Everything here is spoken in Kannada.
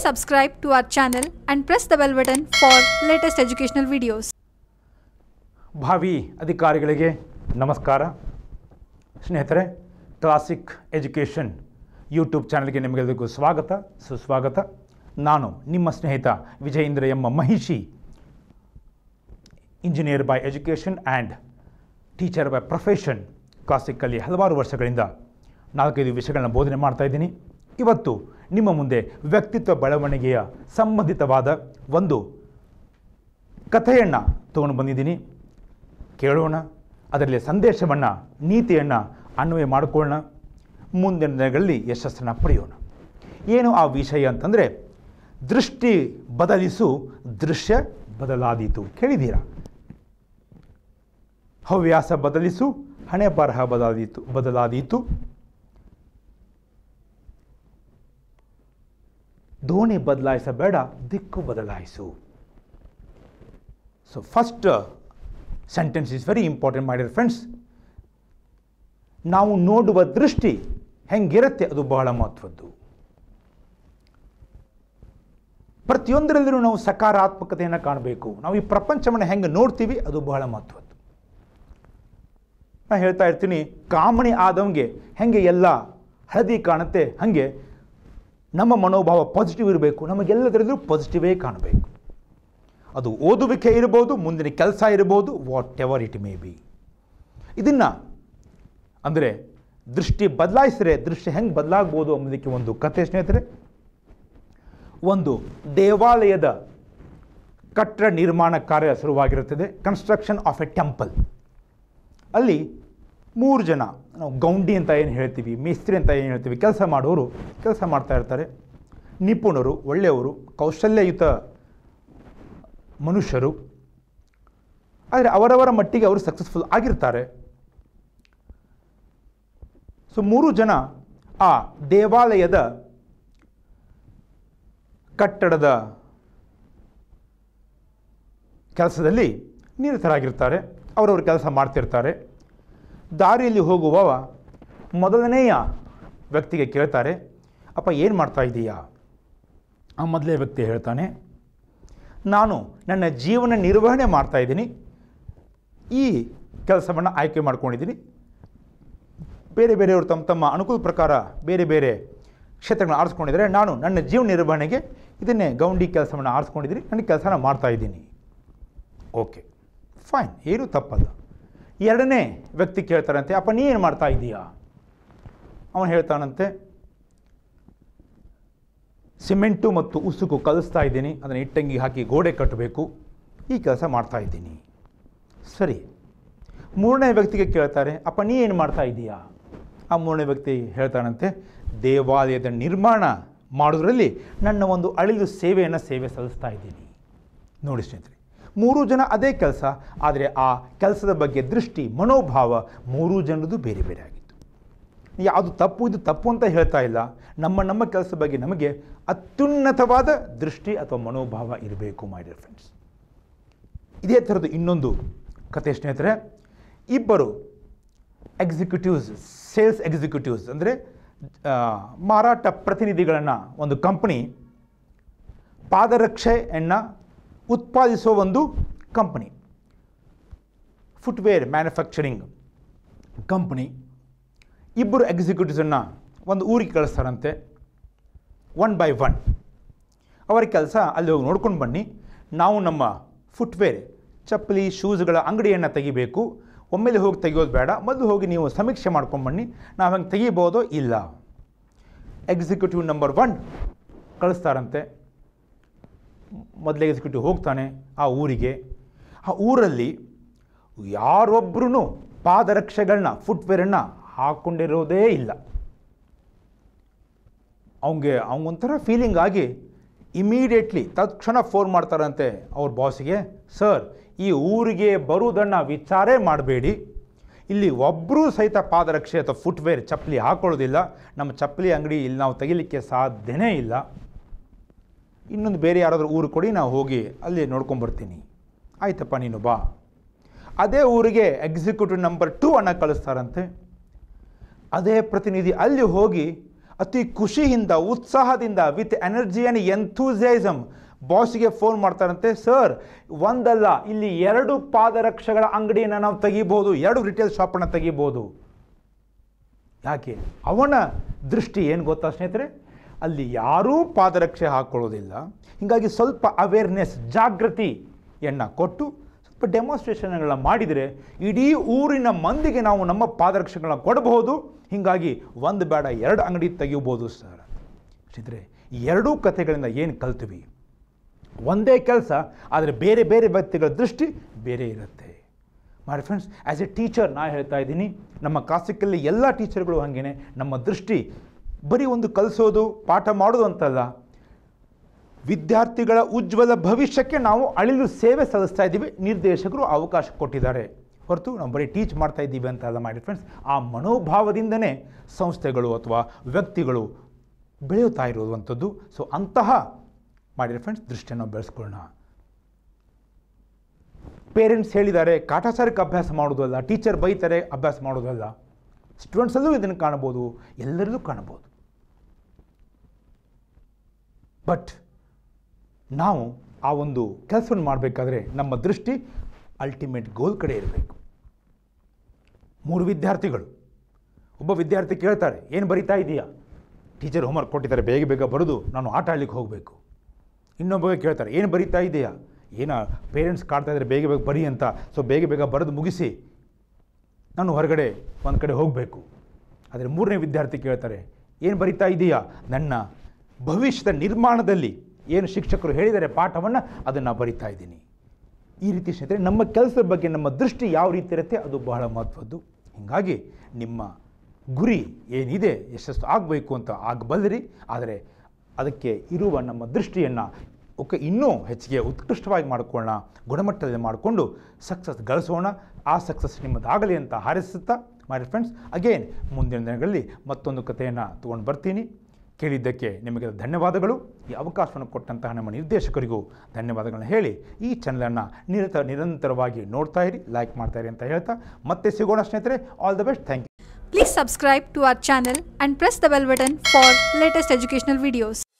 subscribe to our channel and press the bell button for latest educational videos. ಭಾವಿ ಅಧಿಕಾರಿಗಳಿಗೆ ನಮಸ್ಕಾರ ಸ್ನೇಹಿತರೆ ಕ್ಲಾಸಿಕ್ ಎಜುಕೇಷನ್ ಯೂಟ್ಯೂಬ್ ಚಾನಲ್ಗೆ ನಿಮಗೆಲ್ಲರಿಗೂ ಸ್ವಾಗತ ಸುಸ್ವಾಗತ ನಾನು ನಿಮ್ಮ ಸ್ನೇಹಿತ ವಿಜಯೇಂದ್ರ ಎಮ್ಮ Mahishi engineer by education and teacher by profession ಕ್ಲಾಸಿಕ್ಕಲ್ಲಿ ಹಲವಾರು ವರ್ಷಗಳಿಂದ ನಾಲ್ಕೈದು ವಿಷಯಗಳನ್ನ ಬೋಧನೆ ಮಾಡ್ತಾ ಇದ್ದೀನಿ ಇವತ್ತು ನಿಮ್ಮ ಮುಂದೆ ವ್ಯಕ್ತಿತ್ವ ಬೆಳವಣಿಗೆಯ ಸಂಬಂಧಿತವಾದ ಒಂದು ಕಥೆಯನ್ನು ತೊಗೊಂಡು ಬಂದಿದ್ದೀನಿ ಕೇಳೋಣ ಅದರಲ್ಲಿ ಸಂದೇಶವನ್ನು ನೀತಿಯನ್ನು ಅನ್ವಯ ಮಾಡಿಕೊಳ್ಳೋಣ ಮುಂದಿನ ದಿನಗಳಲ್ಲಿ ಯಶಸ್ಸನ್ನು ಪಡೆಯೋಣ ಏನು ಆ ವಿಷಯ ಅಂತಂದರೆ ದೃಷ್ಟಿ ಬದಲಿಸು ದೃಶ್ಯ ಬದಲಾದೀತು ಕೇಳಿದ್ದೀರಾ ಹವ್ಯಾಸ ಬದಲಿಸು ಹಣೆ ಬರಹ ಬದಲಾದೀತು ಬದಲಾದೀತು ದೋಣಿ ಬದಲಾಯಿಸಬೇಡ ದಿಕ್ಕು ಬದಲಾಯಿಸು so first sentence is very important my dear friends ನಾವು ನೋಡುವ ದೃಷ್ಟಿ ಹೆಂಗಿರುತ್ತೆ ಅದು ಬಹಳ ಮಹತ್ವದ್ದು ಪ್ರತಿಯೊಂದರಲ್ಲೂ ನಾವು ಸಕಾರಾತ್ಮಕತೆಯನ್ನು ಕಾಣಬೇಕು ನಾವು ಈ ಪ್ರಪಂಚವನ್ನು ಹೆಂಗೆ ನೋಡ್ತೀವಿ ಅದು ಬಹಳ ಮಹತ್ವದ್ದು ನಾನು ಹೇಳ್ತಾ ಇರ್ತೀನಿ ಕಾಮಣಿ ಆದವಂಗೆ ಹೆಂಗೆ ಎಲ್ಲ ಹಳದಿ ಕಾಣುತ್ತೆ ಹಾಗೆ ನಮ್ಮ ಮನೋಭಾವ ಪಾಸಿಟಿವ್ ಇರಬೇಕು ನಮಗೆಲ್ಲದರಲ್ಲೂ ಪಾಸಿಟಿವೇ ಕಾಣಬೇಕು ಅದು ಓದುವಿಕೆ ಇರ್ಬೋದು ಮುಂದಿನ ಕೆಲಸ ಇರ್ಬೋದು whatever it may be ಇದನ್ನು ಅಂದರೆ ದೃಷ್ಟಿ ಬದಲಾಯಿಸಿದ್ರೆ ದೃಷ್ಟಿ ಹೆಂಗೆ ಬದಲಾಗ್ಬೋದು ಅನ್ನೋದಕ್ಕೆ ಒಂದು ಕಥೆ ಸ್ನೇಹಿತರೆ ಒಂದು ದೇವಾಲಯದ ಕಟ್ಟಡ ನಿರ್ಮಾಣ ಕಾರ್ಯ ಶುರುವಾಗಿರುತ್ತದೆ ಕನ್ಸ್ಟ್ರಕ್ಷನ್ ಆಫ್ ಎ ಟೆಂಪಲ್ ಅಲ್ಲಿ ಮೂರು ಜನ ನಾವು ಗೌಂಡಿ ಅಂತ ಏನು ಹೇಳ್ತೀವಿ ಮೇಸ್ತ್ರಿ ಅಂತ ಏನು ಹೇಳ್ತೀವಿ ಕೆಲಸ ಮಾಡೋರು ಕೆಲಸ ಮಾಡ್ತಾ ಇರ್ತಾರೆ ನಿಪುಣರು ಒಳ್ಳೆಯವರು ಕೌಶಲ್ಯಯುತ ಮನುಷ್ಯರು ಆದರೆ ಅವರವರ ಮಟ್ಟಿಗೆ ಅವರು ಸಕ್ಸಸ್ಫುಲ್ ಆಗಿರ್ತಾರೆ ಸೊ ಮೂರು ಜನ ಆ ದೇವಾಲಯದ ಕಟ್ಟಡದ ಕೆಲಸದಲ್ಲಿ ನಿರತರಾಗಿರ್ತಾರೆ ಅವರವ್ರ ಕೆಲಸ ಮಾಡ್ತಿರ್ತಾರೆ ದಾರಿಯಲ್ಲಿ ಹೋಗುವವ ಮೊದಲನೆಯ ವ್ಯಕ್ತಿಗೆ ಕೇಳ್ತಾರೆ ಅಪ್ಪ ಏನು ಮಾಡ್ತಾ ಇದ್ದೀಯಾ ಆ ಮೊದಲೇ ವ್ಯಕ್ತಿ ಹೇಳ್ತಾನೆ ನಾನು ನನ್ನ ಜೀವನ ನಿರ್ವಹಣೆ ಮಾಡ್ತಾ ಇದ್ದೀನಿ ಈ ಕೆಲಸವನ್ನು ಆಯ್ಕೆ ಮಾಡ್ಕೊಂಡಿದ್ದೀನಿ ಬೇರೆ ಬೇರೆಯವರು ತಮ್ಮ ತಮ್ಮ ಅನುಕೂಲ ಪ್ರಕಾರ ಬೇರೆ ಬೇರೆ ಕ್ಷೇತ್ರಗಳನ್ನ ಆರಿಸ್ಕೊಂಡಿದ್ದಾರೆ ನಾನು ನನ್ನ ಜೀವನ ನಿರ್ವಹಣೆಗೆ ಇದನ್ನೇ ಗೌಂಡಿ ಕೆಲಸವನ್ನು ಆರಿಸ್ಕೊಂಡಿದ್ದೀನಿ ನನ್ನ ಕೆಲಸನ ಮಾಡ್ತಾ ಇದ್ದೀನಿ ಓಕೆ ಫೈನ್ ಏನೂ ತಪ್ಪಲ್ಲ ಎರಡನೇ ವ್ಯಕ್ತಿ ಕೇಳ್ತಾರಂತೆ ಅಪ್ಪ ನೀ ಏನು ಮಾಡ್ತಾ ಇದ್ದೀಯಾ ಅವನು ಹೇಳ್ತಾನಂತೆ ಸಿಮೆಂಟು ಮತ್ತು ಉಸುಕು ಕಲಿಸ್ತಾ ಇದ್ದೀನಿ ಅದನ್ನು ಇಟ್ಟಂಗಿ ಹಾಕಿ ಗೋಡೆ ಕಟ್ಟಬೇಕು ಈ ಕೆಲಸ ಮಾಡ್ತಾ ಇದ್ದೀನಿ ಸರಿ ಮೂರನೇ ವ್ಯಕ್ತಿಗೆ ಕೇಳ್ತಾರೆ ಅಪ್ಪ ನೀ ಏನು ಮಾಡ್ತಾ ಇದ್ದೀಯಾ ಆ ಮೂರನೇ ವ್ಯಕ್ತಿ ಹೇಳ್ತಾನಂತೆ ದೇವಾಲಯದ ನಿರ್ಮಾಣ ಮಾಡೋದ್ರಲ್ಲಿ ನನ್ನ ಒಂದು ಅಳಿಲು ಸೇವೆಯನ್ನು ಸೇವೆ ಸಲ್ಲಿಸ್ತಾ ಇದ್ದೀನಿ ನೋಡಿ ಸ್ನೇಹಿತರೆ ಮೂರು ಜನ ಅದೇ ಕೆಲಸ ಆದರೆ ಆ ಕೆಲಸದ ಬಗ್ಗೆ ದೃಷ್ಟಿ ಮನೋಭಾವ ಮೂರೂ ಜನರದು ಬೇರೆ ಬೇರೆ ಆಗಿತ್ತು ಯಾವುದು ತಪ್ಪು ಇದು ತಪ್ಪು ಅಂತ ಹೇಳ್ತಾ ಇಲ್ಲ ನಮ್ಮ ನಮ್ಮ ಕೆಲಸದ ಬಗ್ಗೆ ನಮಗೆ ಅತ್ಯುನ್ನತವಾದ ದೃಷ್ಟಿ ಅಥವಾ ಮನೋಭಾವ ಇರಬೇಕು ಮೈ ಡಿಯರ್ ಫ್ರೆಂಡ್ಸ್ ಇದೇ ಥರದ್ದು ಇನ್ನೊಂದು ಕತೆ ಸ್ನೇಹಿತರೆ ಇಬ್ಬರು ಎಕ್ಸಿಕ್ಯೂಟಿವ್ಸ್ ಸೇಲ್ಸ್ ಎಕ್ಸಿಕ್ಯೂಟಿವ್ಸ್ ಅಂದರೆ ಮಾರಾಟ ಪ್ರತಿನಿಧಿಗಳನ್ನು ಒಂದು ಕಂಪನಿ ಪಾದರಕ್ಷೆಯನ್ನು ಉತ್ಪಾದಿಸುವ ಒಂದು ಕಂಪನಿ ಫುಟ್ವೇರ್ ಮ್ಯಾನುಫ್ಯಾಕ್ಚರಿಂಗ್ ಕಂಪನಿ ಇಬ್ಬರು ಎಕ್ಸಿಕ್ಯೂಟಿವ್ಸನ್ನು ಒಂದು ಊರಿಗೆ ಕಳಿಸ್ತಾರಂತೆ ಒನ್ ಬೈ ಒನ್ ಅವರ ಕೆಲಸ ಅಲ್ಲಿ ಹೋಗಿ ನೋಡ್ಕೊಂಡು ಬನ್ನಿ ನಾವು ನಮ್ಮ ಫುಟ್ವೇರ್ ಚಪ್ಪಲಿ ಶೂಸ್ಗಳ ಅಂಗಡಿಯನ್ನು ತೆಗಿಬೇಕು ಒಮ್ಮೆಲೆ ಹೋಗಿ ತೆಗಿಯೋದು ಬೇಡ ಮೊದಲು ಹೋಗಿ ನೀವು ಸಮೀಕ್ಷೆ ಮಾಡ್ಕೊಂಡು ಬನ್ನಿ ನಾವು ಹಂಗೆ ತೆಗಿಬೋದೋ ಇಲ್ಲ ಎಕ್ಸಿಕ್ಯೂಟಿವ್ ನಂಬರ್ ಒನ್ ಕಳಿಸ್ತಾರಂತೆ ಮೊದಲೇ ಎಕ್ಸಿಕ್ಯೂಟಿವ್ ಹೋಗ್ತಾನೆ ಆ ಊರಿಗೆ ಆ ಊರಲ್ಲಿ ಯಾರೊಬ್ಬರೂ ಪಾದರಕ್ಷೆಗಳನ್ನ ಫುಟ್ವೇರನ್ನು ಹಾಕ್ಕೊಂಡಿರೋದೇ ಇಲ್ಲ ಅವನಿಗೆ ಅವನೊಂಥರ ಫೀಲಿಂಗ್ ಆಗಿ ಇಮಿಡಿಯೇಟ್ಲಿ ತಕ್ಷಣ ಫೋನ್ ಮಾಡ್ತಾರಂತೆ ಅವ್ರ ಬಾಸಿಗೆ ಸರ್ ಈ ಊರಿಗೆ ಬರುವುದನ್ನು ವಿಚಾರೇ ಮಾಡಬೇಡಿ ಇಲ್ಲಿ ಒಬ್ಬರೂ ಸಹಿತ ಪಾದರಕ್ಷೆ ಅಥವಾ ಫುಟ್ವೇರ್ ಚಪ್ಪಲಿ ಹಾಕೊಳ್ಳೋದಿಲ್ಲ ನಮ್ಮ ಚಪ್ಪಲಿ ಅಂಗಡಿ ಇಲ್ಲಿ ನಾವು ತೆಗಿಲಿಕ್ಕೆ ಸಾಧ್ಯನೇ ಇಲ್ಲ ಇನ್ನೊಂದು ಬೇರೆ ಯಾರಾದರೂ ಊರು ಕೊಡಿ ನಾವು ಹೋಗಿ ಅಲ್ಲಿ ನೋಡ್ಕೊಂಬರ್ತೀನಿ ಆಯ್ತಪ್ಪ ನೀನು ಬಾ ಅದೇ ಊರಿಗೆ ಎಕ್ಸಿಕ್ಯೂಟಿವ್ ನಂಬರ್ ಟೂ ಅನ್ನ ಕಳಿಸ್ತಾರಂತೆ ಅದೇ ಪ್ರತಿನಿಧಿ ಅಲ್ಲಿ ಹೋಗಿ ಅತಿ ಖುಷಿಯಿಂದ ಉತ್ಸಾಹದಿಂದ ವಿತ್ ಎನರ್ಜಿ ಆ್ಯಂಡ್ ಎಂಥೂಸಿಯಾಸಮ್ ಬಾಸಿಗೆ ಫೋನ್ ಮಾಡ್ತಾರಂತೆ ಸರ್ ಒಂದಲ್ಲ ಇಲ್ಲಿ ಎರಡು ಪಾದರಕ್ಷೆಗಳ ಅಂಗಡಿಯನ್ನು ನಾವು ತೆಗಿಬೋದು ಎರಡು ರಿಟೇಲ್ ಶಾಪನ್ನು ತೆಗಿಬೋದು ಯಾಕೆ ಅವನ ದೃಷ್ಟಿ ಏನು ಗೊತ್ತಾ ಸ್ನೇಹಿತರೆ ಅಲ್ಲಿ ಯಾರೂ ಪಾದರಕ್ಷೆ ಹಾಕ್ಕೊಳ್ಳೋದಿಲ್ಲ ಹೀಗಾಗಿ ಸ್ವಲ್ಪ ಅವೇರ್ನೆಸ್ ಜಾಗೃತಿಯನ್ನು ಕೊಟ್ಟು ಸ್ವಲ್ಪ ಡೆಮಾನ್ಸ್ಟ್ರೇಷನ್ಗಳನ್ನ ಮಾಡಿದರೆ ಇಡೀ ಊರಿನ ಮಂದಿಗೆ ನಾವು ನಮ್ಮ ಪಾದರಕ್ಷೆಗಳನ್ನ ಕೊಡಬಹುದು ಹೀಗಾಗಿ ಒಂದು ಬೇಡ ಎರಡು ಅಂಗಡಿ ತೆಗಿಬೋದು ಸರ್ ಸ್ನೇಹಿತರೆ ಈ ಎರಡೂ ಕಥೆಗಳಿಂದ ಏನು ಕಲ್ತೀವಿ ಒಂದೇ ಕೆಲಸ ಆದರೆ ಬೇರೆ ಬೇರೆ ವ್ಯಕ್ತಿಗಳ ದೃಷ್ಟಿ ಬೇರೆ ಇರುತ್ತೆ my friends as a teacher ನಾ ಹೇಳ್ತಾ ಇದ್ದೀನಿ ನಮ್ಮ ಕ್ಲಾಸಿಕಲ್ಲಿ ಎಲ್ಲ ಟೀಚರ್ಗಳು ಹಾಗೇನೆ ನಮ್ಮ ದೃಷ್ಟಿ ಬರೀ ಒಂದು ಕಲಿಸೋದು ಪಾಠ ಮಾಡೋದು ಅಂತಲ್ಲ ವಿದ್ಯಾರ್ಥಿಗಳ ಉಜ್ವಲ ಭವಿಷ್ಯಕ್ಕೆ ನಾವು ಅಳಿಲು ಸೇವೆ ಸಲ್ಲಿಸ್ತಾ ಇದ್ದೀವಿ ನಿರ್ದೇಶಕರು ಅವಕಾಶ ಕೊಟ್ಟಿದ್ದಾರೆ ಹೊರತು ನಾವು ಬರೀ ಟೀಚ್ ಮಾಡ್ತಾ ಇದ್ದೀವಿ ಅಂತ ಅಲ್ಲ ಮಾಡಿ ಫ್ರೆಂಡ್ಸ್ ಆ ಮನೋಭಾವದಿಂದನೇ ಸಂಸ್ಥೆಗಳು ಅಥವಾ ವ್ಯಕ್ತಿಗಳು ಬೆಳೆಯುತ್ತಾ ಇರುವಂಥದ್ದು ಸೊ ಅಂತಹ ಮಾಡಿದ್ರೆ ಫ್ರೆಂಡ್ಸ್ ದೃಷ್ಟಿಯನ್ನು ಬೆಳೆಸ್ಕೊಳ್ಳೋಣ ಪೇರೆಂಟ್ಸ್ ಹೇಳಿದ್ದಾರೆ ಕಾಟಾಚಾರಕ್ಕೆ ಅಭ್ಯಾಸ ಮಾಡೋದಲ್ಲ ಟೀಚರ್ ಬೈತಾರೆ ಅಭ್ಯಾಸ ಮಾಡೋದಲ್ಲ ಸ್ಟೂಡೆಂಟ್ಸಲ್ಲೂ ಇದನ್ನು ಕಾಣಬೋದು ಎಲ್ಲರಲ್ಲೂ ಕಾಣಬೋದು ಬಟ್ ನಾವು ಆ ಒಂದು ಕೆಲಸವನ್ನು ಮಾಡಬೇಕಾದ್ರೆ ನಮ್ಮ ದೃಷ್ಟಿ ಅಲ್ಟಿಮೇಟ್ ಗೋಲ್ ಕಡೆ ಇರಬೇಕು ಮೂರು ವಿದ್ಯಾರ್ಥಿಗಳು ಒಬ್ಬ ವಿದ್ಯಾರ್ಥಿ ಕೇಳ್ತಾರೆ ಏನು ಬರಿತಾ ಇದೆಯಾ ಟೀಚರ್ ಹೋಮ್ವರ್ಕ್ ಕೊಟ್ಟಿದ್ದಾರೆ ಬೇಗ ಬೇಗ ಬರೆದು ನಾನು ಆಟ ಆಡ್ಲಿಕ್ಕೆ ಹೋಗಬೇಕು ಇನ್ನೊಬ್ಬ ಕೇಳ್ತಾರೆ ಏನು ಬರಿತಾ ಇದೆಯಾ ಏನ ಪೇರೆಂಟ್ಸ್ ಕಾಡ್ತಾ ಇದ್ದಾರೆ ಬೇಗ ಬೇಗ ಬರಿ ಅಂತ ಸೊ ಬೇಗ ಬೇಗ ಬರೆದು ಮುಗಿಸಿ ನಾನು ಹೊರಗಡೆ ಒಂದು ಕಡೆ ಹೋಗಬೇಕು ಆದರೆ ಮೂರನೇ ವಿದ್ಯಾರ್ಥಿ ಕೇಳ್ತಾರೆ ಏನು ಬರಿತಾ ಇದೆಯಾ ನನ್ನ ಭವಿಷ್ಯದ ನಿರ್ಮಾಣದಲ್ಲಿ ಏನು ಶಿಕ್ಷಕರು ಹೇಳಿದ್ದಾರೆ ಪಾಠವನ್ನು ಅದನ್ನು ಬರಿತಾ ಇದ್ದೀನಿ ಈ ರೀತಿ ಸ್ನೇಹಿತರೆ ನಮ್ಮ ಕೆಲಸದ ಬಗ್ಗೆ ನಮ್ಮ ದೃಷ್ಟಿ ಯಾವ ರೀತಿ ಇರುತ್ತೆ ಅದು ಬಹಳ ಮಹತ್ವದ್ದು ಹೀಗಾಗಿ ನಿಮ್ಮ ಗುರಿ ಏನಿದೆ ಯಶಸ್ಸು ಆಗಬೇಕು ಅಂತ ಆಗಬಲ್ಲರಿ ಆದರೆ ಅದಕ್ಕೆ ಇರುವ ನಮ್ಮ ದೃಷ್ಟಿಯನ್ನು ಓಕೆ ಇನ್ನೂ ಹೆಚ್ಚಿಗೆ ಉತ್ಕೃಷ್ಟವಾಗಿ ಮಾಡಿಕೊಳ್ಳೋಣ ಗುಣಮಟ್ಟದಲ್ಲಿ ಮಾಡಿಕೊಂಡು ಸಕ್ಸಸ್ ಗಳಿಸೋಣ ಆ ಸಕ್ಸಸ್ ನಿಮ್ಮದಾಗಲಿ ಅಂತ ಹಾರೈಸುತ್ತಾ ಮೈ ಫ್ರೆಂಡ್ಸ್ ಅಗೇನ್ ಮುಂದಿನ ದಿನಗಳಲ್ಲಿ ಮತ್ತೊಂದು ಕಥೆಯನ್ನು ತೊಗೊಂಡು ಬರ್ತೀನಿ ಕೇಳಿದ್ದಕ್ಕೆ ನಿಮಗೆ ಧನ್ಯವಾದಗಳು ಈ ಅವಕಾಶವನ್ನು ಕೊಟ್ಟಂತಹ ನಮ್ಮ ನಿರ್ದೇಶಕರಿಗೂ ಧನ್ಯವಾದಗಳನ್ನ ಹೇಳಿ ಈ ಚಾನಲನ್ನು ನಿರತ ನಿರಂತರವಾಗಿ ನೋಡ್ತಾ ಇರಿ ಲೈಕ್ ಮಾಡ್ತಾ ಇರಿ ಅಂತ ಹೇಳ್ತಾ ಮತ್ತೆ ಸಿಗೋಣ ಸ್ನೇಹಿತರೆ all the best thank you Please subscribe to our channel and press the bell button for latest educational videos.